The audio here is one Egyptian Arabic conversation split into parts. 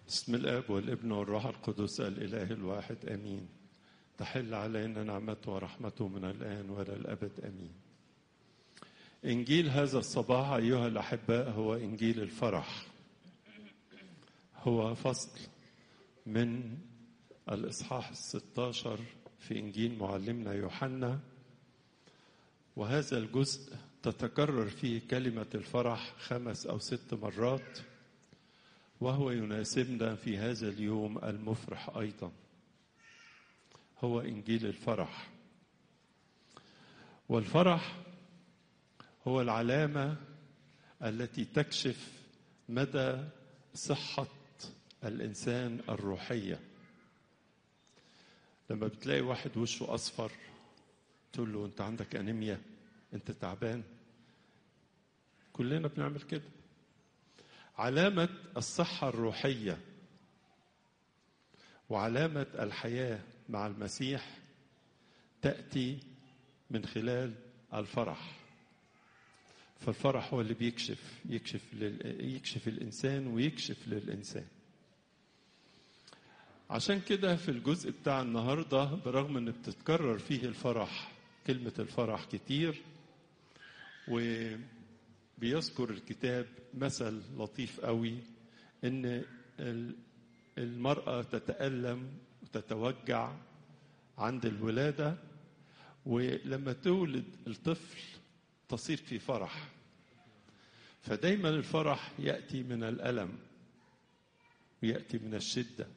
بسم الاب والابن والروح القدس الاله الواحد امين تحل علينا نعمته ورحمته من الان والى الابد امين انجيل هذا الصباح ايها الاحباء هو انجيل الفرح هو فصل من الاصحاح الستاشر في انجيل معلمنا يوحنا وهذا الجزء تتكرر فيه كلمه الفرح خمس او ست مرات وهو يناسبنا في هذا اليوم المفرح ايضا هو انجيل الفرح والفرح هو العلامه التي تكشف مدى صحه الانسان الروحيه لما بتلاقي واحد وشه اصفر تقول له انت عندك انيميا انت تعبان كلنا بنعمل كده علامة الصحة الروحية وعلامة الحياة مع المسيح تأتي من خلال الفرح فالفرح هو اللي بيكشف يكشف لل... يكشف الإنسان ويكشف للإنسان عشان كده في الجزء بتاع النهاردة برغم أن بتتكرر فيه الفرح كلمة الفرح كتير و بيذكر الكتاب مثل لطيف قوي ان المراه تتالم وتتوجع عند الولاده ولما تولد الطفل تصير في فرح فدايما الفرح ياتي من الالم وياتي من الشده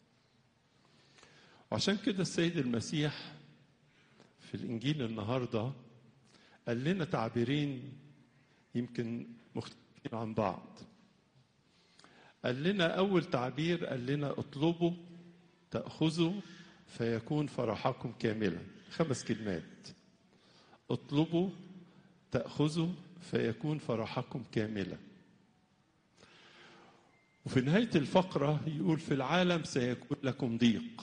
وعشان كده السيد المسيح في الانجيل النهارده قال لنا تعبيرين يمكن مختلفين عن بعض قال لنا أول تعبير قال لنا اطلبوا تأخذوا فيكون فرحكم كاملا خمس كلمات اطلبوا تأخذوا فيكون فرحكم كاملا وفي نهاية الفقرة يقول في العالم سيكون لكم ضيق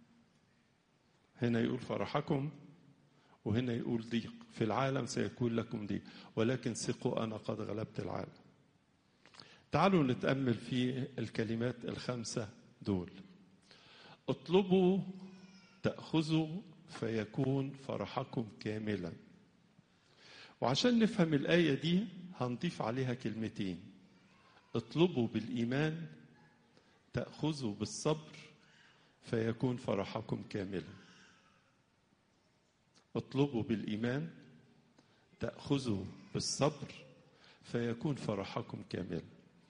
هنا يقول فرحكم وهنا يقول ضيق في العالم سيكون لكم ضيق ولكن ثقوا انا قد غلبت العالم تعالوا نتامل في الكلمات الخمسه دول اطلبوا تاخذوا فيكون فرحكم كاملا وعشان نفهم الايه دي هنضيف عليها كلمتين اطلبوا بالايمان تاخذوا بالصبر فيكون فرحكم كاملا اطلبوا بالايمان تاخذوا بالصبر فيكون فرحكم كاملا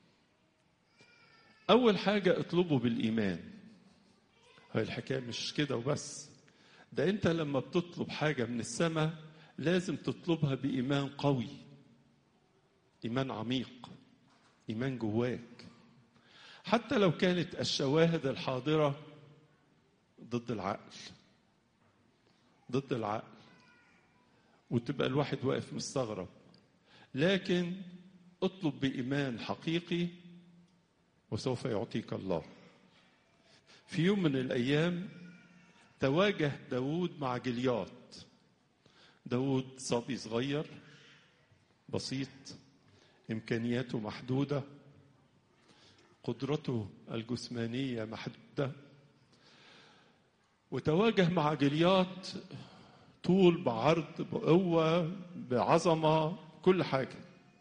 اول حاجه اطلبوا بالايمان هاي الحكايه مش كده وبس ده انت لما بتطلب حاجه من السماء لازم تطلبها بايمان قوي ايمان عميق ايمان جواك حتى لو كانت الشواهد الحاضره ضد العقل ضد العقل وتبقى الواحد واقف مستغرب لكن اطلب بإيمان حقيقي وسوف يعطيك الله في يوم من الأيام تواجه داود مع جليات داود صبي صغير بسيط إمكانياته محدودة قدرته الجسمانية محدودة وتواجه مع جليات طول بعرض بقوة بعظمة كل حاجة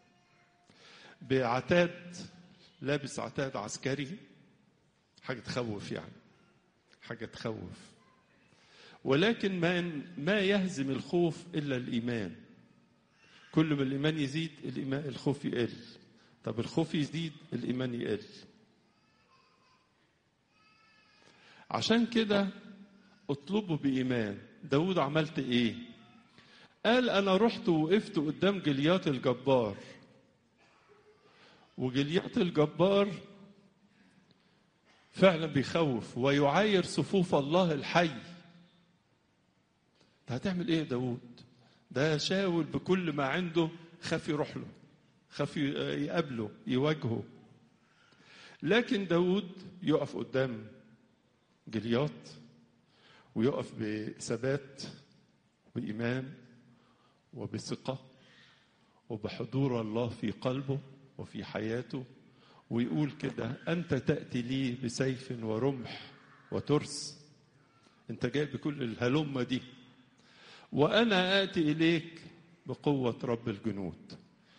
بعتاد لابس عتاد عسكري حاجة تخوف يعني حاجة تخوف ولكن ما ما يهزم الخوف إلا الإيمان كل ما الإيمان يزيد الإيمان الخوف يقل طب الخوف يزيد الإيمان يقل عشان كده اطلبوا بإيمان داود عملت ايه قال انا رحت وقفت قدام جليات الجبار وجليات الجبار فعلا بيخوف ويعاير صفوف الله الحي ده هتعمل ايه يا داود ده شاول بكل ما عنده خاف يروح له خاف يقابله يواجهه لكن داود يقف قدام جليات ويقف بثبات بإيمان وبثقة وبحضور الله في قلبه وفي حياته ويقول كده أنت تأتي لي بسيف ورمح وترس أنت جاي بكل الهلمة دي وأنا آتي إليك بقوة رب الجنود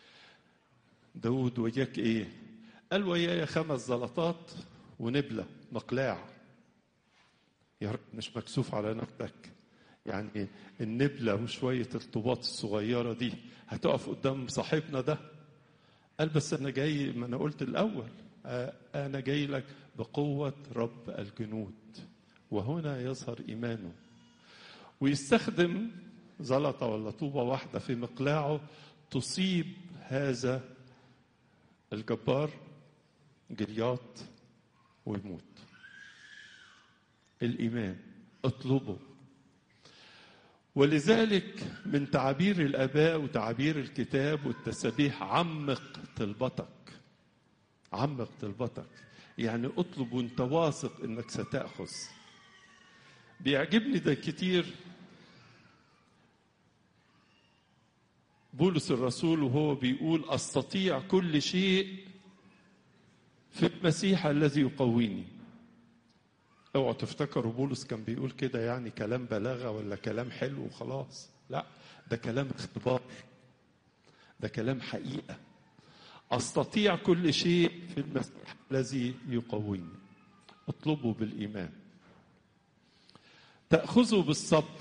داود وياك إيه قال وياي خمس زلطات ونبلة مقلاع يا رب مش مكسوف على نفسك يعني النبلة وشوية الطوبات الصغيرة دي هتقف قدام صاحبنا ده قال بس أنا جاي ما أنا قلت الأول أنا جاي لك بقوة رب الجنود وهنا يظهر إيمانه ويستخدم زلطة ولا طوبة واحدة في مقلاعه تصيب هذا الجبار جليات ويموت الإيمان اطلبه ولذلك من تعابير الآباء وتعابير الكتاب والتسابيح عمق طلبتك عمق طلبتك يعني اطلب وانت واثق انك ستأخذ بيعجبني ده كتير بولس الرسول وهو بيقول استطيع كل شيء في المسيح الذي يقويني اوعوا تفتكروا بولس كان بيقول كده يعني كلام بلاغه ولا كلام حلو وخلاص لا ده كلام اختبار ده كلام حقيقه استطيع كل شيء في المسيح الذي يقويني اطلبوا بالايمان تاخذوا بالصبر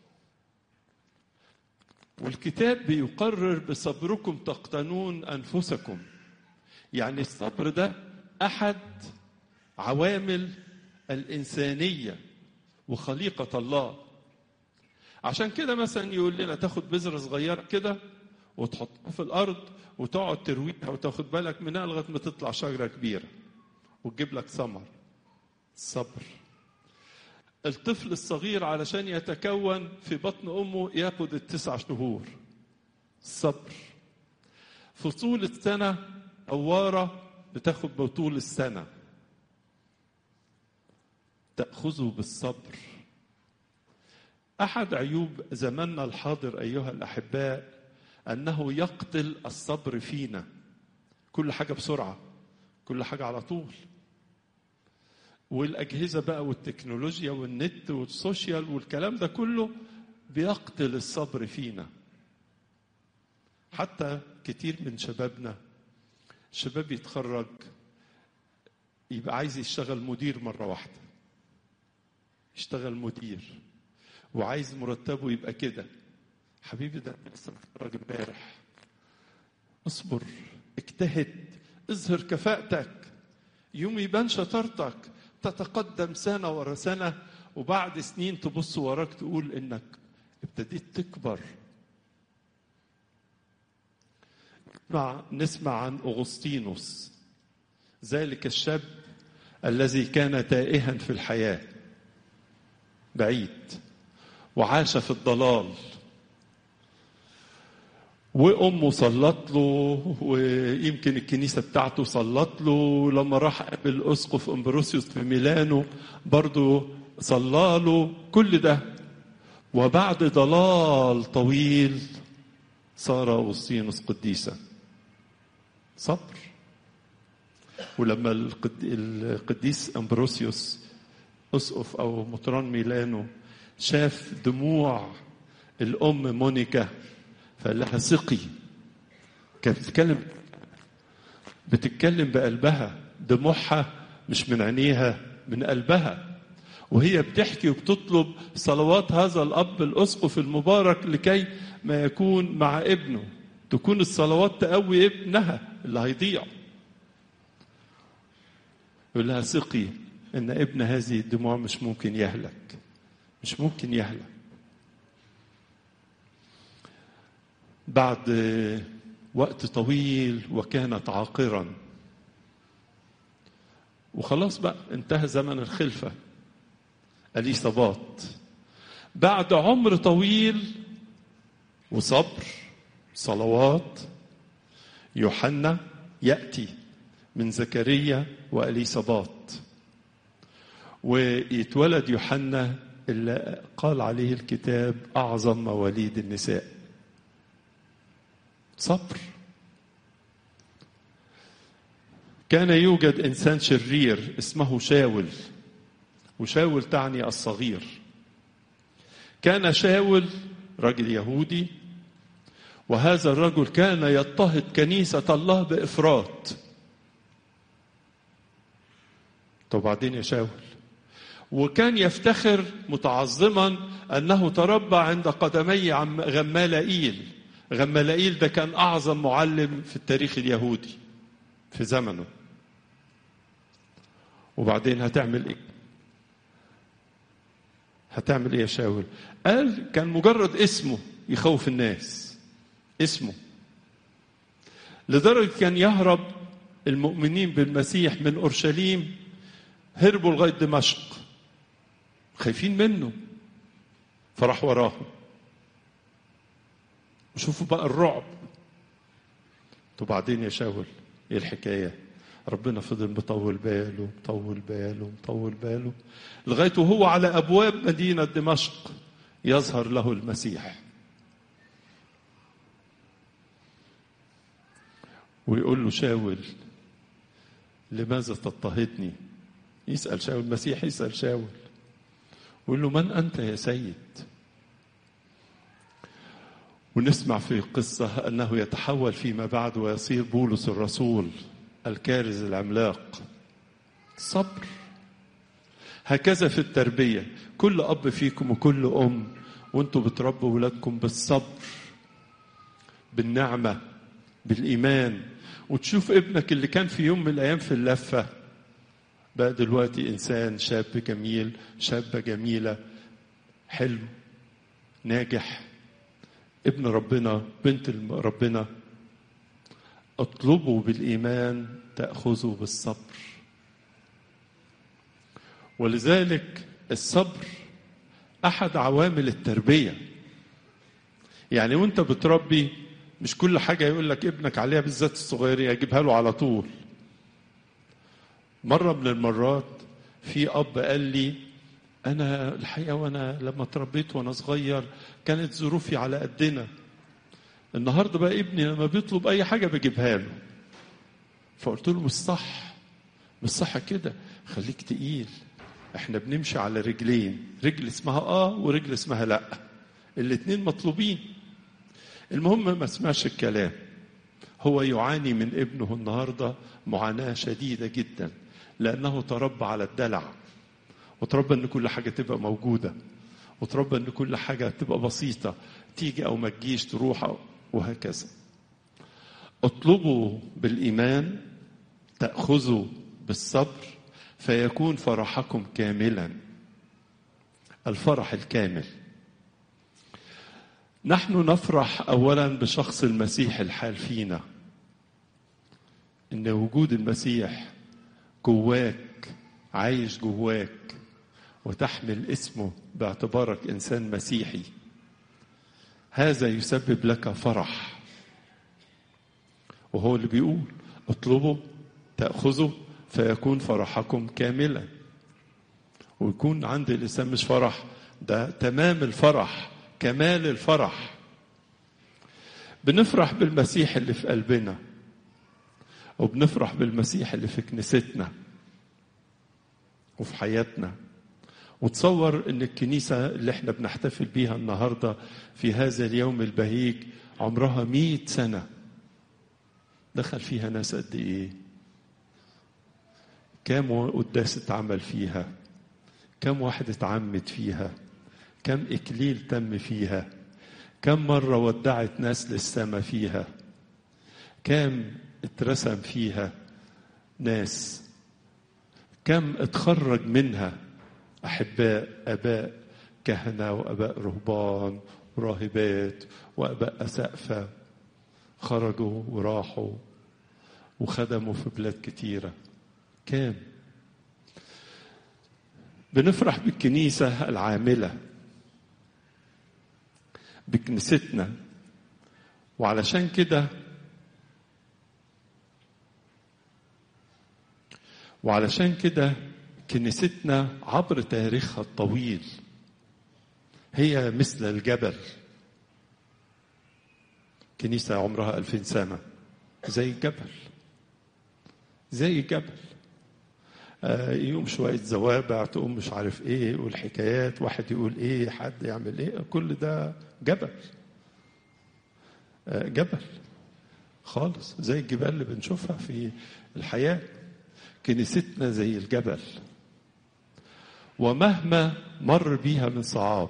والكتاب بيقرر بصبركم تقتنون انفسكم يعني الصبر ده احد عوامل الانسانيه وخليقه الله عشان كده مثلا يقول لنا تاخد بذره صغيره كده وتحطها في الارض وتقعد ترويها وتاخد بالك منها لغايه ما تطلع شجره كبيره وتجيب لك ثمر الصبر الطفل الصغير علشان يتكون في بطن امه ياخد التسع شهور الصبر فصول السنه قواره بتاخد بطول السنه تاخذه بالصبر احد عيوب زماننا الحاضر ايها الاحباء انه يقتل الصبر فينا كل حاجه بسرعه كل حاجه على طول والاجهزه بقى والتكنولوجيا والنت والسوشيال والكلام ده كله بيقتل الصبر فينا حتى كتير من شبابنا شباب يتخرج يبقى عايز يشتغل مدير مره واحده يشتغل مدير وعايز مرتبه يبقى كده حبيبي ده لسه متخرج امبارح اصبر اجتهد اظهر كفاءتك يوم يبان شطارتك تتقدم سنه ورا سنه وبعد سنين تبص وراك تقول انك ابتديت تكبر نسمع نسمع عن اغسطينوس ذلك الشاب الذي كان تائها في الحياه بعيد وعاش في الضلال وامه صلت له ويمكن الكنيسه بتاعته صلت له لما راح قابل اسقف امبروسيوس في ميلانو برضه صلى له كل ده وبعد ضلال طويل صار اغسطينوس قديسا صبر ولما القديس امبروسيوس اسقف او مطران ميلانو شاف دموع الام مونيكا فقال لها ثقي كانت بتتكلم بتتكلم بقلبها دموعها مش من عينيها من قلبها وهي بتحكي وبتطلب صلوات هذا الاب الاسقف المبارك لكي ما يكون مع ابنه تكون الصلوات تقوي ابنها اللي هيضيع يقول لها ثقي ان ابن هذه الدموع مش ممكن يهلك مش ممكن يهلك بعد وقت طويل وكانت عاقرا وخلاص بقى انتهى زمن الخلفة اليصابات بعد عمر طويل وصبر صلوات يوحنا يأتي من زكريا وأليصابات ويتولد يوحنا اللي قال عليه الكتاب أعظم مواليد النساء صبر كان يوجد إنسان شرير اسمه شاول وشاول تعني الصغير كان شاول رجل يهودي وهذا الرجل كان يضطهد كنيسة الله بإفراط طب بعدين يا شاول وكان يفتخر متعظما أنه تربى عند قدمي عم غمالائيل غمالائيل ده كان أعظم معلم في التاريخ اليهودي في زمنه وبعدين هتعمل ايه هتعمل ايه يا شاول قال كان مجرد اسمه يخوف الناس اسمه لدرجة كان يهرب المؤمنين بالمسيح من أورشليم هربوا لغاية دمشق خايفين منه فراح وراهم وشوفوا بقى الرعب وبعدين يا شاول ايه الحكايه ربنا فضل مطول باله مطول باله مطول باله لغايه وهو على ابواب مدينه دمشق يظهر له المسيح ويقول له شاول لماذا تضطهدني يسأل شاول المسيح يسأل شاول ويقول له من أنت يا سيد ونسمع في قصة أنه يتحول فيما بعد ويصير بولس الرسول الكارز العملاق صبر هكذا في التربية كل أب فيكم وكل أم وانتوا بتربوا ولادكم بالصبر بالنعمة بالإيمان وتشوف ابنك اللي كان في يوم من الأيام في اللفة بقى دلوقتي إنسان شاب جميل شابة جميلة حلو ناجح ابن ربنا بنت ربنا اطلبوا بالإيمان تأخذوا بالصبر ولذلك الصبر أحد عوامل التربية يعني وانت بتربي مش كل حاجة يقول لك ابنك عليها بالذات الصغيرين يجيبها له على طول مرة من المرات في أب قال لي أنا الحقيقة وأنا لما تربيت وأنا صغير كانت ظروفي على قدنا النهارده بقى ابني لما بيطلب أي حاجة بجيبها له فقلت له مش صح مش صح كده خليك تقيل احنا بنمشي على رجلين رجل اسمها اه ورجل اسمها لا الاتنين مطلوبين المهم ما سمعش الكلام هو يعاني من ابنه النهارده معاناه شديده جدا لانه تربى على الدلع وتربى ان كل حاجه تبقى موجوده وتربى ان كل حاجه تبقى بسيطه تيجي او ما تجيش تروح أو وهكذا اطلبوا بالايمان تاخذوا بالصبر فيكون فرحكم كاملا الفرح الكامل نحن نفرح اولا بشخص المسيح الحال فينا ان وجود المسيح جواك عايش جواك وتحمل اسمه باعتبارك انسان مسيحي هذا يسبب لك فرح وهو اللي بيقول اطلبوا تاخذوا فيكون فرحكم كاملا ويكون عند الانسان مش فرح ده تمام الفرح كمال الفرح بنفرح بالمسيح اللي في قلبنا وبنفرح بالمسيح اللي في كنيستنا وفي حياتنا وتصور ان الكنيسة اللي احنا بنحتفل بيها النهاردة في هذا اليوم البهيج عمرها مئة سنة دخل فيها ناس قد ايه كم قداس اتعمل فيها كم واحد اتعمد فيها كم إكليل تم فيها كم مرة ودعت ناس للسماء فيها كم اترسم فيها ناس كم اتخرج منها أحباء أباء كهنة وأباء رهبان وراهبات وأباء أسقفة خرجوا وراحوا وخدموا في بلاد كتيرة كام بنفرح بالكنيسة العاملة بكنيستنا وعلشان كده وعلشان كده كنيستنا عبر تاريخها الطويل هي مثل الجبل كنيسة عمرها ألفين سنة زي الجبل زي جبل آه، يقوم شوية زوابع تقوم مش عارف ايه والحكايات واحد يقول ايه حد يعمل ايه كل ده جبل آه، جبل خالص زي الجبال اللي بنشوفها في الحياة كنيستنا زي الجبل ومهما مر بيها من صعاب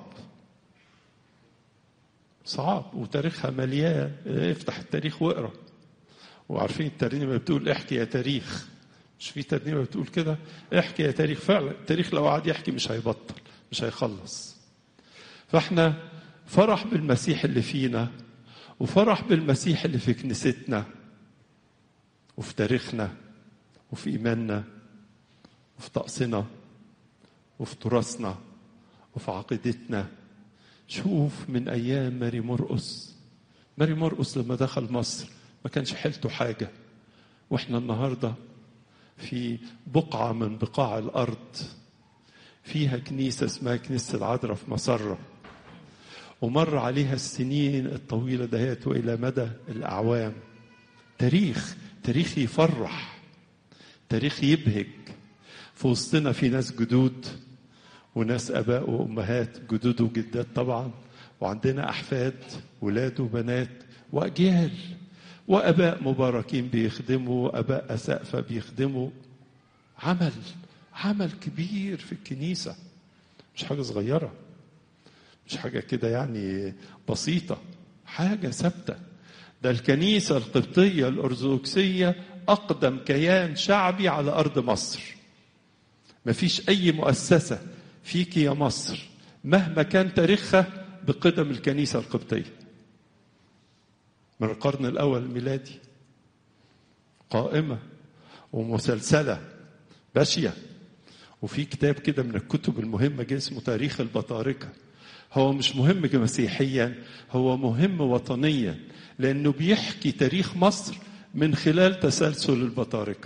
صعاب وتاريخها مليان افتح التاريخ واقرا وعارفين الترنيمه بتقول احكي يا تاريخ مش في ترنيمه بتقول كده احكي يا تاريخ فعلا التاريخ لو قعد يحكي مش هيبطل مش هيخلص فاحنا فرح بالمسيح اللي فينا وفرح بالمسيح اللي في كنيستنا وفي تاريخنا وفي ايماننا وفي طقسنا وفي تراثنا وفي عقيدتنا شوف من ايام ماري مرقس ماري مرقس لما دخل مصر ما كانش حيلته حاجه واحنا النهارده في بقعه من بقاع الارض فيها كنيسه اسمها كنيسه العذراء في مسره ومر عليها السنين الطويله دهيت والى مدى الاعوام تاريخ تاريخ يفرح تاريخ يبهج في وسطنا في ناس جدود وناس اباء وامهات جدود وجدات طبعا وعندنا احفاد ولاد وبنات واجيال واباء مباركين بيخدموا اباء اسقفه بيخدموا عمل عمل كبير في الكنيسه مش حاجه صغيره مش حاجه كده يعني بسيطه حاجه ثابته ده الكنيسه القبطيه الارثوذكسيه اقدم كيان شعبي على ارض مصر مفيش اي مؤسسه فيك يا مصر مهما كان تاريخها بقدم الكنيسه القبطيه من القرن الاول الميلادي قائمه ومسلسله باشيه وفي كتاب كده من الكتب المهمه جه اسمه تاريخ البطاركه هو مش مهم مسيحيا هو مهم وطنيا لانه بيحكي تاريخ مصر من خلال تسلسل البطاركه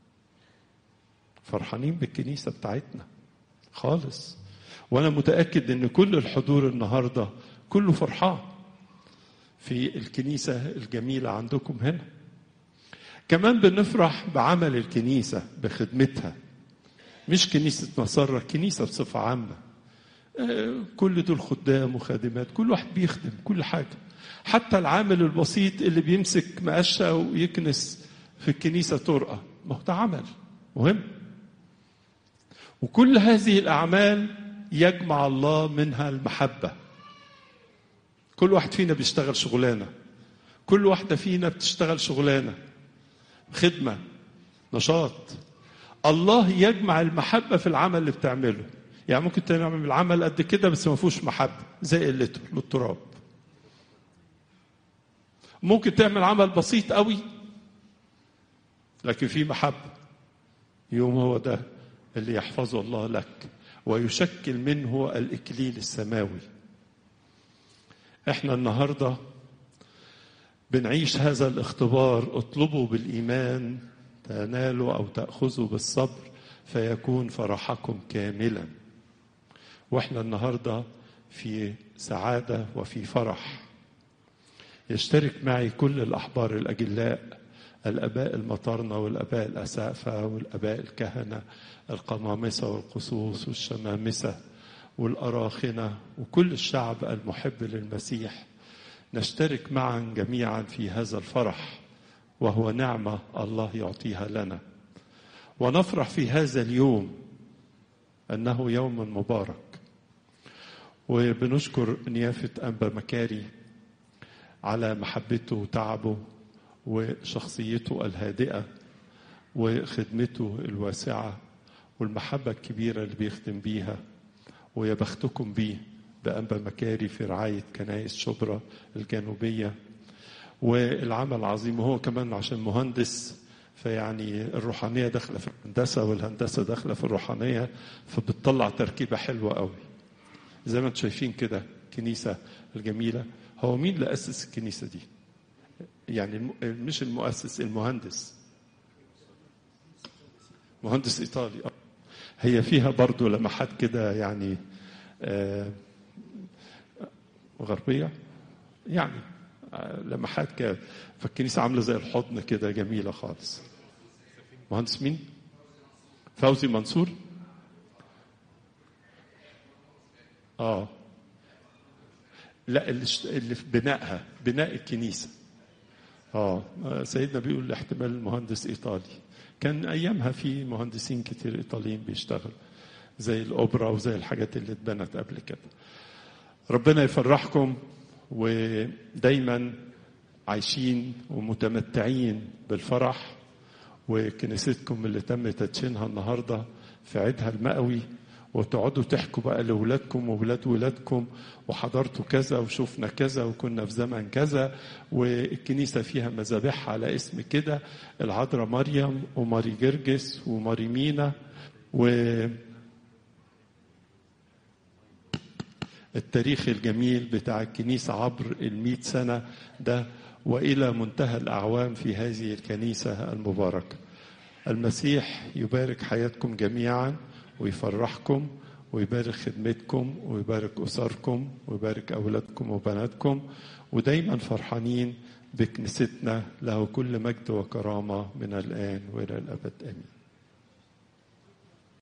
فرحانين بالكنيسه بتاعتنا خالص وانا متاكد ان كل الحضور النهارده كله فرحان في الكنيسه الجميله عندكم هنا كمان بنفرح بعمل الكنيسه بخدمتها مش كنيسه مسره كنيسه بصفه عامه كل دول خدام وخادمات كل واحد بيخدم كل حاجه حتى العامل البسيط اللي بيمسك مقشه ويكنس في الكنيسه طرقه ما هو ده عمل مهم وكل هذه الاعمال يجمع الله منها المحبه كل واحد فينا بيشتغل شغلانه كل واحده فينا بتشتغل شغلانه خدمه نشاط الله يجمع المحبه في العمل اللي بتعمله يعني ممكن تعمل العمل قد كده بس ما فيهوش محبه زي قلته للتراب ممكن تعمل عمل بسيط قوي لكن فيه محبه يوم هو ده اللي يحفظه الله لك ويشكل منه الاكليل السماوي احنا النهارده بنعيش هذا الاختبار اطلبوا بالايمان تنالوا او تاخذوا بالصبر فيكون فرحكم كاملا واحنا النهارده في سعاده وفي فرح يشترك معي كل الاحبار الاجلاء الاباء المطارنه والاباء الاسافه والاباء الكهنه القمامسه والقصوص والشمامسه والاراخنه وكل الشعب المحب للمسيح نشترك معا جميعا في هذا الفرح وهو نعمه الله يعطيها لنا ونفرح في هذا اليوم انه يوم مبارك وبنشكر نيافه انبا مكاري على محبته وتعبه وشخصيته الهادئه وخدمته الواسعه والمحبه الكبيره اللي بيخدم بيها ويا بختكم بيه بأنبا مكاري في رعاية كنائس شبرا الجنوبية والعمل العظيم وهو كمان عشان مهندس فيعني الروحانية داخلة في الهندسة والهندسة داخلة في الروحانية فبتطلع تركيبة حلوة قوي زي ما انتم شايفين كده كنيسة الجميلة هو مين اللي أسس الكنيسة دي؟ يعني مش المؤسس المهندس مهندس إيطالي هي فيها برضو لمحات كده يعني آه غربية يعني آه لمحات كده فالكنيسة عاملة زي الحضن كده جميلة خالص مهندس مين فوزي منصور اه لا اللي اشت- اللي في بنائها بناء الكنيسه اه سيدنا بيقول احتمال مهندس ايطالي كان ايامها في مهندسين كتير ايطاليين بيشتغلوا زي الاوبرا وزي الحاجات اللي اتبنت قبل كده ربنا يفرحكم ودايما عايشين ومتمتعين بالفرح وكنيستكم اللي تم تدشينها النهارده في عيدها المئوي وتقعدوا تحكوا بقى لاولادكم واولاد ولادكم وحضرتوا كذا وشفنا كذا وكنا في زمن كذا والكنيسه فيها مذابح على اسم كده العذراء مريم وماري جرجس وماري مينا و التاريخ الجميل بتاع الكنيسة عبر المئة سنة ده وإلى منتهى الأعوام في هذه الكنيسة المباركة المسيح يبارك حياتكم جميعا ويفرحكم ويبارك خدمتكم ويبارك أسركم ويبارك أولادكم وبناتكم ودايما فرحانين بكنيستنا له كل مجد وكرامة من الآن وإلى الأبد آمين